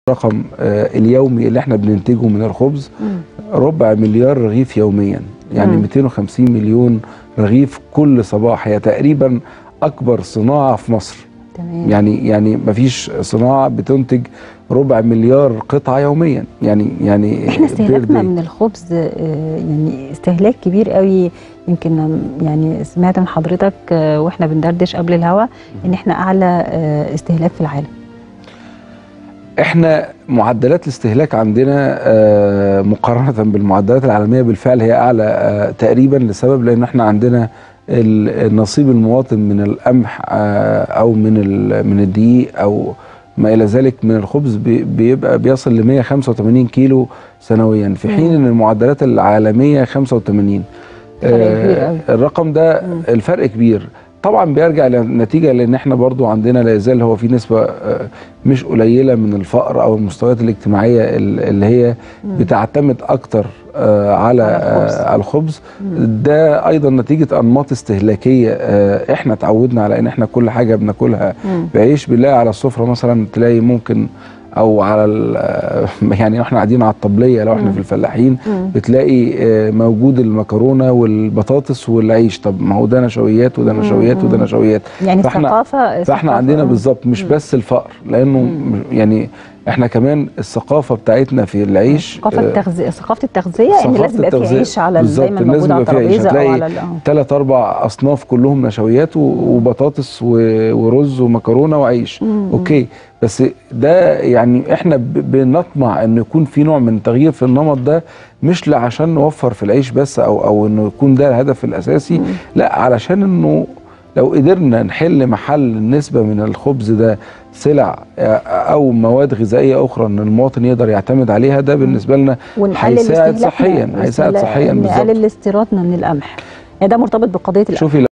الرقم آه، اليومي اللي احنا بننتجه من الخبز ربع مليار رغيف يوميا يعني مم. 250 مليون رغيف كل صباح هي تقريبا اكبر صناعه في مصر تمام يعني يعني مفيش صناعه بتنتج ربع مليار قطعه يوميا يعني يعني احنا per استهلاكنا day. من الخبز آه، يعني استهلاك كبير قوي يمكن يعني سمعت من حضرتك آه، واحنا بندردش قبل الهوا ان احنا اعلى آه، استهلاك في العالم احنا معدلات الاستهلاك عندنا آه، مقارنه بالمعدلات العالميه بالفعل هي اعلى آه، تقريبا لسبب لان احنا عندنا ال- نصيب المواطن من القمح آه، او من ال- من الدقيق او ما الى ذلك من الخبز بي- بيبقى بيصل ل 185 كيلو سنويا في حين ان المعدلات العالميه 85 فرق كبير آه، قوي. الرقم ده مم. الفرق كبير طبعا بيرجع لنتيجه لان احنا برضو عندنا لا يزال هو في نسبه آه، مش قليله من الفقر او المستويات الاجتماعيه ال- اللي هي بتعتمد اكتر آه، على على الخبز. آه، على الخبز ده ايضا نتيجه انماط استهلاكيه آه، احنا اتعودنا على ان احنا كل حاجه بناكلها مم. بعيش بنلاقي على السفره مثلا تلاقي ممكن او على ال- يعني احنا قاعدين على الطبليه لو احنا مم. في الفلاحين مم. بتلاقي آه، موجود المكرونه والبطاطس والعيش طب ما هو ده نشويات وده مم. نشويات وده مم. نشويات يعني فاحنا- الثقافه فاحنا ثقافة- عندنا آه. بالظبط مش مم. بس الفقر لانه مم. يعني احنا كمان الثقافه بتاعتنا في العيش ثقافه آه، التغذيه ثقافه التغذيه ان ثقافة لازم يبقى في التغذية. عيش على ال- بالظبط، دايما لازم موجود على يبقى في عيش. الترابيزه او هتلاقي على ال- آه. ثلاث اربع اصناف كلهم نشويات و- وبطاطس و- ورز ومكرونه وعيش مم. اوكي بس ده يعني احنا ب- بنطمع ان يكون في نوع من تغيير في النمط ده مش لعشان نوفر في العيش بس او او انه يكون ده الهدف الاساسي لا علشان انه لو قدرنا نحل محل نسبة من الخبز ده سلع آه، أو مواد غذائية أخرى إن المواطن يقدر يعتمد عليها ده بالنسبة لنا ونقلل هيساعد استهلاكنا صحيا هيساعد واستهلاك- صحيا بالظبط نقلل استيرادنا من القمح يعني ده مرتبط بقضيه القمح شوفي